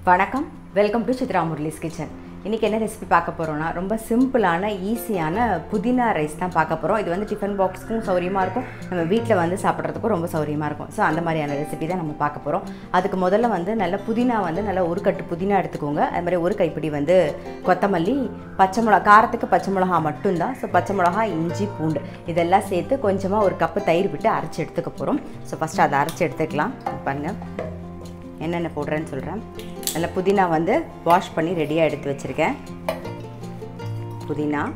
வணக்கம் welcome to Chitra Murali's kitchen இன்றைக்கி என்ன ரெசிபி பார்க்க போகிறோம்னா ரொம்ப சிம்பிளான ஈஸியான புதினா ரைஸ் தான் பார்க்க போகிறோம் இது வந்து டிஃபன் பாக்ஸ்க்கும் சௌரியமாக இருக்கும் நம்ம வீட்டில் வந்து சாப்பிட்றதுக்கும் ரொம்ப சௌரியமாக இருக்கும் ஸோ அந்த மாதிரியான ரெசிபி தான் நம்ம பார்க்க போகிறோம் அதுக்கு முதல்ல வந்து நல்ல புதினா வந்து நல்ல ஒரு கட்டு புதினா எடுத்துக்கோங்க அது மாதிரி ஒரு கைப்பிடி வந்து கொத்தமல்லி பச்சை மிளகா காரத்துக்கு பச்சை மிளகா மட்டும்தான் ஸோ பச்சை மிளகா இஞ்சி பூண்டு இதெல்லாம் சேர்த்து கொஞ்சமாக ஒரு கப்பு தயிர் விட்டு அரைச்சி எடுத்துக்க போகிறோம் ஸோ ஃபஸ்ட்டு அதை அரைச்சி எடுத்துக்கலாம் பாருங்கள் என்னென்ன போடுறேன்னு சொல்கிறேன் நல்ல புதினா வந்து வாஷ் பண்ணி ரெடியாக எடுத்து வச்சுருக்கேன் புதினா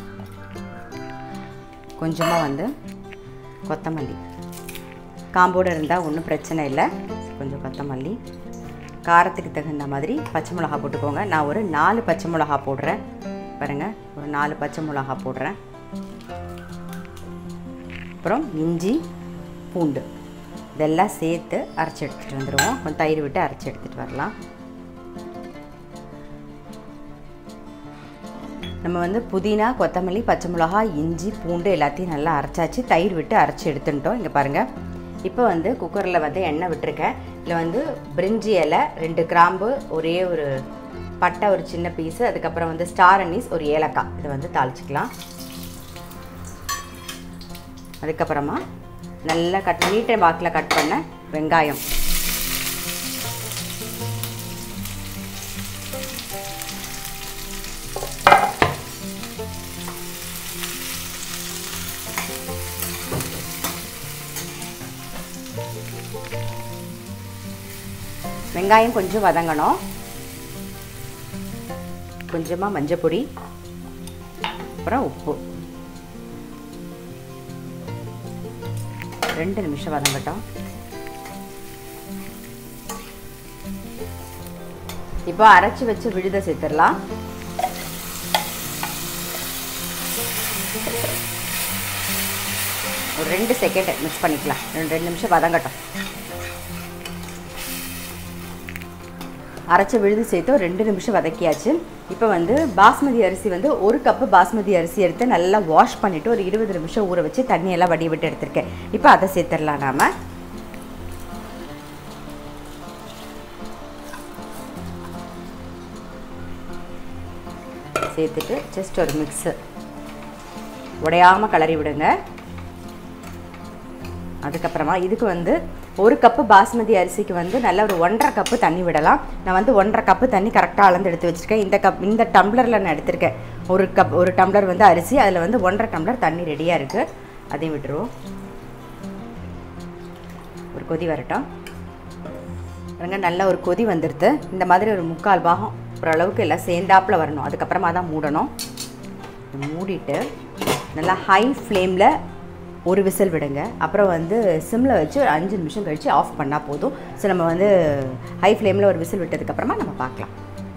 கொஞ்சமாக வந்து கொத்தமல்லி காம்போடு இருந்தால் ஒன்றும் பிரச்சனை இல்லை கொஞ்சம் கொத்தமல்லி காரத்துக்கு தகுந்த மாதிரி பச்சை மிளகா போட்டுக்கோங்க நான் ஒரு நாலு பச்சை மிளகா போடுறேன் பாருங்கள் ஒரு நாலு பச்சை மிளகா போடுறேன் அப்புறம் இஞ்சி பூண்டு இதெல்லாம் சேர்த்து அரைச்சி எடுத்துகிட்டு வந்துடுவோம் கொஞ்சம் தயிர் விட்டு அரைச்சி எடுத்துகிட்டு வரலாம் நம்ம வந்து புதினா கொத்தமல்லி பச்சை மிளகா இஞ்சி பூண்டு எல்லாத்தையும் நல்லா அரைச்சாச்சு தயிர் விட்டு அரைச்சி எடுத்துட்டோம் இங்கே பாருங்கள் இப்போ வந்து குக்கரில் வந்து எண்ணெய் விட்டுருக்கேன் இதில் வந்து பிரிஞ்சி இலை ரெண்டு கிராம்பு ஒரே ஒரு பட்டை ஒரு சின்ன பீஸு அதுக்கப்புறம் வந்து ஸ்டார் அனீஸ் ஒரு ஏலக்காய் இதை வந்து தாளிச்சிக்கலாம் அதுக்கப்புறமா நல்லா கட் நீட்டை வாக்கில் கட் பண்ண வெங்காயம் வெங்காயம் கொஞ்சம் வதங்கணும் கொஞ்சமாக மஞ்சள் பொடி அப்புறம் உப்பு ரெண்டு நிமிஷம் வதங்கட்டும் இப்போ அரைச்சி வச்சு விழுத சேர்த்துடலாம் ஒரு ரெண்டு செகண்ட் மிக்ஸ் பண்ணிக்கலாம் ரெண்டு ரெண்டு நிமிஷம் வதங்கட்டும் அரைச்ச விழுது சேர்த்து ஒரு ரெண்டு நிமிஷம் வதக்கியாச்சு இப்போ வந்து பாஸ்மதி அரிசி வந்து ஒரு கப்பு பாஸ்மதி அரிசி எடுத்து நல்லா வாஷ் பண்ணிவிட்டு ஒரு இருபது நிமிஷம் ஊற வச்சு தண்ணியெல்லாம் வடி விட்டு எடுத்திருக்கேன் இப்போ அதை சேர்த்துடலாம் நாம் சேர்த்துட்டு ஜஸ்ட் ஒரு மிக்ஸு உடையாமல் கிளறி விடுங்க அதுக்கப்புறமா இதுக்கு வந்து ஒரு கப்பு பாஸ்மதி அரிசிக்கு வந்து நல்ல ஒரு ஒன்றரை கப்பு தண்ணி விடலாம் நான் வந்து ஒன்றரை கப்பு தண்ணி கரெக்டாக அளந்து எடுத்து வச்சுருக்கேன் இந்த கப் இந்த டம்ளரில் நான் எடுத்திருக்கேன் ஒரு கப் ஒரு டம்ளர் வந்து அரிசி அதில் வந்து ஒன்றரை டம்ளர் தண்ணி ரெடியாக இருக்குது அதையும் விட்டுருவோம் ஒரு கொதி வரட்டும் பாருங்க நல்ல ஒரு கொதி வந்துடுது இந்த மாதிரி ஒரு முக்கால் பாகம் ஓரளவுக்கு எல்லாம் சேர்ந்தாப்பில் வரணும் அதுக்கப்புறமா தான் மூடணும் மூடிட்டு நல்லா ஹை ஃப்ளேமில் ஒரு விசில் விடுங்க அப்புறம் வந்து சிம்மில் வச்சு ஒரு அஞ்சு நிமிஷம் கழித்து ஆஃப் பண்ணால் போதும் ஸோ நம்ம வந்து ஹை ஃப்ளேமில் ஒரு விசில் விட்டதுக்கப்புறமா நம்ம பார்க்கலாம்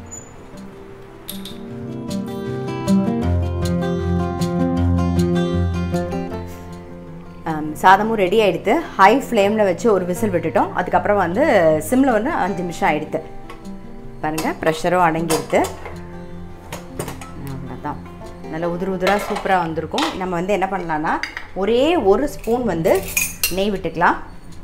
சாதமும் ரெடி ஆகிடுது ஹை ஃப்ளேமில் வச்சு ஒரு விசில் விட்டுட்டோம் அதுக்கப்புறம் வந்து சிம்மில் வந்து அஞ்சு நிமிஷம் ஆகிடுது பாருங்கள் ப்ரெஷரும் அடங்கிடுது அவ்வளோதான் நல்லா உதிர் உதிராக சூப்பராக வந்திருக்கும் நம்ம வந்து என்ன பண்ணலான்னா ஒரே ஒரு ஸ்பூன் வந்து நெய் விட்டுக்கலாம்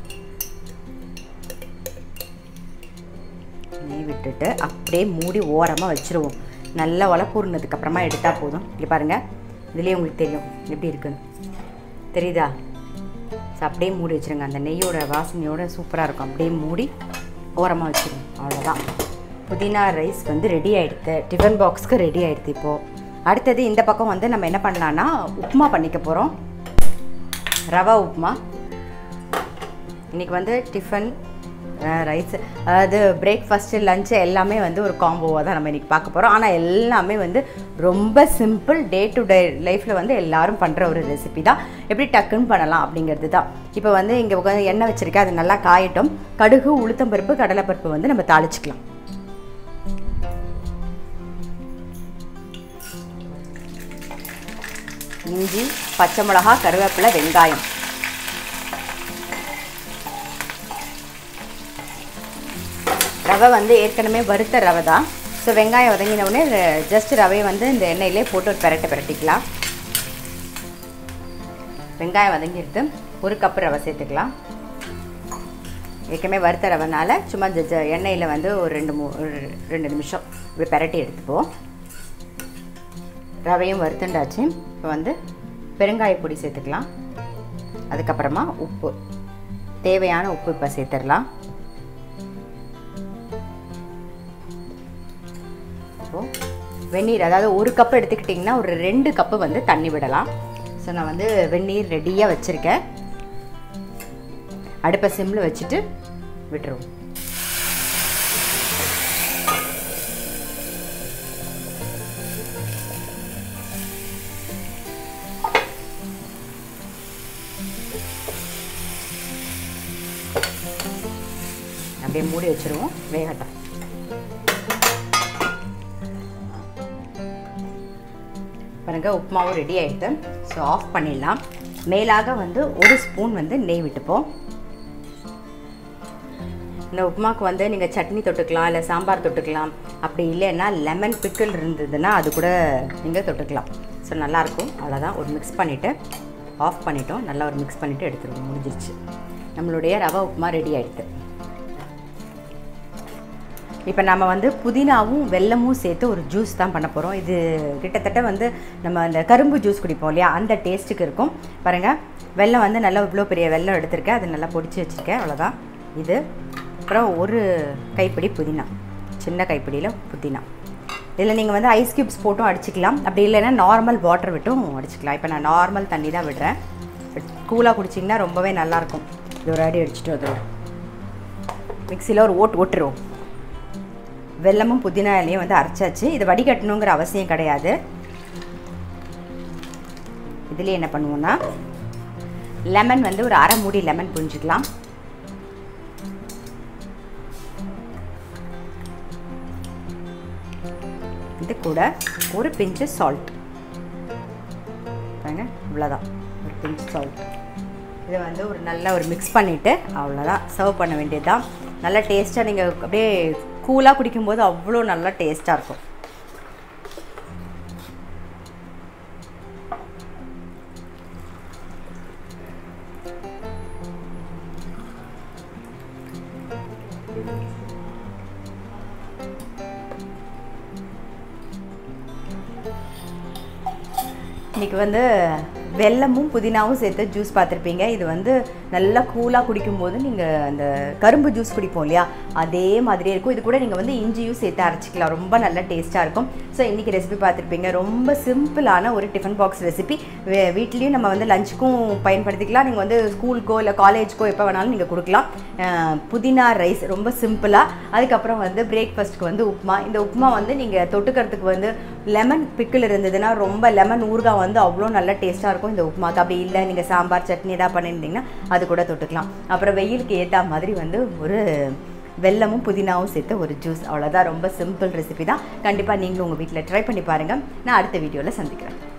நெய் விட்டுட்டு அப்படியே மூடி ஓரமாக வச்சுருவோம் நல்லா உழப்பூர்னதுக்கப்புறமா எடுத்தால் போதும் இங்கே பாருங்கள் இதுலேயே உங்களுக்கு தெரியும் எப்படி இருக்குன்னு தெரியுதா ஸோ அப்படியே மூடி வச்சுருங்க அந்த நெய்யோட வாசனையோட சூப்பராக இருக்கும் அப்படியே மூடி ஓரமாக வச்சுருங்க அவ்வளோதான் புதினா ரைஸ் வந்து ரெடி ஆகிடுது டிஃபன் பாக்ஸ்க்கு ரெடி ஆகிடுது இப்போது அடுத்தது இந்த பக்கம் வந்து நம்ம என்ன பண்ணலான்னா உப்புமா பண்ணிக்க போகிறோம் ரவா உப்புமா இன்றைக்கி வந்து டிஃபன் ரைஸ் அதாவது பிரேக்ஃபாஸ்ட்டு லஞ்சு எல்லாமே வந்து ஒரு காம்போவாக தான் நம்ம இன்றைக்கி பார்க்க போகிறோம் ஆனால் எல்லாமே வந்து ரொம்ப சிம்பிள் டே டு டே லைஃப்பில் வந்து எல்லோரும் பண்ணுற ஒரு ரெசிபி தான் எப்படி டக்குன்னு பண்ணலாம் அப்படிங்கிறது தான் இப்போ வந்து இங்கே உட்காந்து எண்ணெய் வச்சுருக்கேன் அது நல்லா காயட்டும் கடுகு உளுத்தம்பருப்பு கடலைப்பருப்பு வந்து நம்ம தாளிச்சிக்கலாம் இஞ்சி பச்சை மிளகா கருவேப்பிலை வெங்காயம் ரவை வந்து ஏற்கனவே வறுத்த ரவை தான் ஸோ வெங்காயம் வதங்கின உடனே ஜஸ்ட் ரவையை வந்து இந்த எண்ணெயிலே போட்டு ஒரு பெரட்டை பெரட்டிக்கலாம் வெங்காயம் வதங்கிடுது ஒரு கப்பு ரவை சேர்த்துக்கலாம் ஏற்கனவே வறுத்த ரவைனால சும்மா ஜ ஜ- எண்ணெயில் வந்து ஒரு ரெண்டு மூ ஒரு ரெண்டு நிமிஷம் இப்படி பெரட்டி எடுத்துப்போம் ரவையும் வறுத்துண்டாச்சு இப்போ வந்து பெருங்காய பொடி சேர்த்துக்கலாம் அதுக்கப்புறமா உப்பு தேவையான உப்பு இப்போ சேர்த்துடலாம் இப்போது வெந்நீர் அதாவது ஒரு கப் எடுத்துக்கிட்டிங்கன்னா ஒரு ரெண்டு கப்பு வந்து தண்ணி விடலாம் ஸோ நான் வந்து வெந்நீர் ரெடியாக வச்சுருக்கேன் அடுப்பை சிம்மில் வச்சுட்டு விட்டுருவோம் அப்படியே மூடி வச்சுருவோம் வேகட்டும் பாருங்க உப்புமாவும் ரெடி ஆகிடுது ஸோ ஆஃப் பண்ணிடலாம் மேலாக வந்து ஒரு ஸ்பூன் வந்து நெய் விட்டுப்போம் இந்த உப்புமாக்கு வந்து நீங்கள் சட்னி தொட்டுக்கலாம் இல்லை சாம்பார் தொட்டுக்கலாம் அப்படி இல்லைன்னா லெமன் பிக்கிள் இருந்ததுன்னா அது கூட நீங்கள் தொட்டுக்கலாம் ஸோ நல்லாயிருக்கும் அவ்வளோதான் ஒரு மிக்ஸ் பண்ணிவிட்டு ஆஃப் பண்ணிட்டோம் நல்லா ஒரு மிக்ஸ் பண்ணிவிட்டு எடுத்துருவோம் முடிஞ்சிருச்சு நம்மளுடைய ரவை உப்புமா ரெடி ஆகிடுது இப்போ நம்ம வந்து புதினாவும் வெல்லமும் சேர்த்து ஒரு ஜூஸ் தான் பண்ண போகிறோம் இது கிட்டத்தட்ட வந்து நம்ம அந்த கரும்பு ஜூஸ் குடிப்போம் இல்லையா அந்த டேஸ்ட்டுக்கு இருக்கும் பாருங்கள் வெல்லம் வந்து நல்லா இவ்வளோ பெரிய வெல்லம் எடுத்திருக்கேன் அது நல்லா பொடிச்சு வச்சுருக்கேன் அவ்வளோதான் இது அப்புறம் ஒரு கைப்பிடி புதினா சின்ன கைப்பிடியில் புதினா இதில் நீங்கள் வந்து ஐஸ் க்யூப்ஸ் போட்டும் அடிச்சுக்கலாம் அப்படி இல்லைன்னா நார்மல் வாட்டர் விட்டும் அடிச்சுக்கலாம் இப்போ நான் நார்மல் தண்ணி தான் விடுறேன் கூலாக குடிச்சிங்கன்னா ரொம்பவே நல்லாயிருக்கும் இது ஒரு அடி அடிச்சுட்டு வந்துடும் மிக்சியில் ஒரு ஓட்டு ஓட்டுருவோம் வெல்லமும் புதினா இலையும் வந்து அரைச்சாச்சு இது வடிகட்டணுங்கிற அவசியம் கிடையாது இதுலேயே என்ன பண்ணுவோன்னா லெமன் வந்து ஒரு அரை மூடி லெமன் புரிஞ்சுக்கலாம் இது கூட ஒரு பிஞ்சு சால்ட் பாருங்க இவ்வளோதான் ஒரு பிஞ்சு சால்ட் இதை வந்து ஒரு நல்லா ஒரு மிக்ஸ் பண்ணிவிட்டு அவ்வளோதான் சர்வ் பண்ண வேண்டியது தான் நல்லா டேஸ்ட்டாக நீங்கள் அப்படியே கூலாக குடிக்கும்போது அவ்வளோ நல்லா டேஸ்ட்டாக இருக்கும் இன்றைக்கி வந்து வெல்லமும் புதினாவும் சேர்த்து ஜூஸ் பார்த்துருப்பீங்க இது வந்து நல்லா கூலாக குடிக்கும்போது நீங்கள் அந்த கரும்பு ஜூஸ் குடிப்போம் இல்லையா அதே மாதிரியே இருக்கும் இது கூட நீங்கள் வந்து இஞ்சியும் சேர்த்து அரைச்சிக்கலாம் ரொம்ப நல்ல டேஸ்ட்டாக இருக்கும் ஸோ இன்றைக்கி ரெசிபி பார்த்துருப்பீங்க ரொம்ப சிம்பிளான ஒரு டிஃபன் பாக்ஸ் ரெசிபி வீட்லேயும் நம்ம வந்து லஞ்சுக்கும் பயன்படுத்திக்கலாம் நீங்கள் வந்து ஸ்கூலுக்கோ இல்லை காலேஜ்க்கோ எப்போ வேணாலும் நீங்கள் கொடுக்கலாம் அஹ், புதினா ரைஸ் ரொம்ப சிம்பிளாக அதுக்கப்புறம் வந்து பிரேக்ஃபாஸ்ட்டுக்கு வந்து உப்புமா இந்த உப்புமா வந்து நீங்கள் தொட்டுக்கிறதுக்கு வந்து லெமன் பிக்கிள் இருந்ததுன்னா ரொம்ப லெமன் ஊறுகாய் வந்து அவ்வளோ நல்ல டேஸ்ட்டாக இருக்கும் இந்த உப்புமாக்கு அப்படி இல்லை நீங்கள் சாம்பார் சட்னி ஏதாவது பண்ணியிருந்தீங்கன்னா அது கூட தொட்டுக்கலாம் அப்புறம் வெயிலுக்கு ஏற்ற மாதிரி வந்து ஒரு வெல்லமும் புதினாவும் சேர்த்து ஒரு ஜூஸ் அவ்வளோதான் ரொம்ப சிம்பிள் ரெசிபி தான் கண்டிப்பாக நீங்களும் உங்கள் வீட்டில் ட்ரை பண்ணி பாருங்கள் நான் அடுத்த வீடியோவில் சந்திக்கிறேன்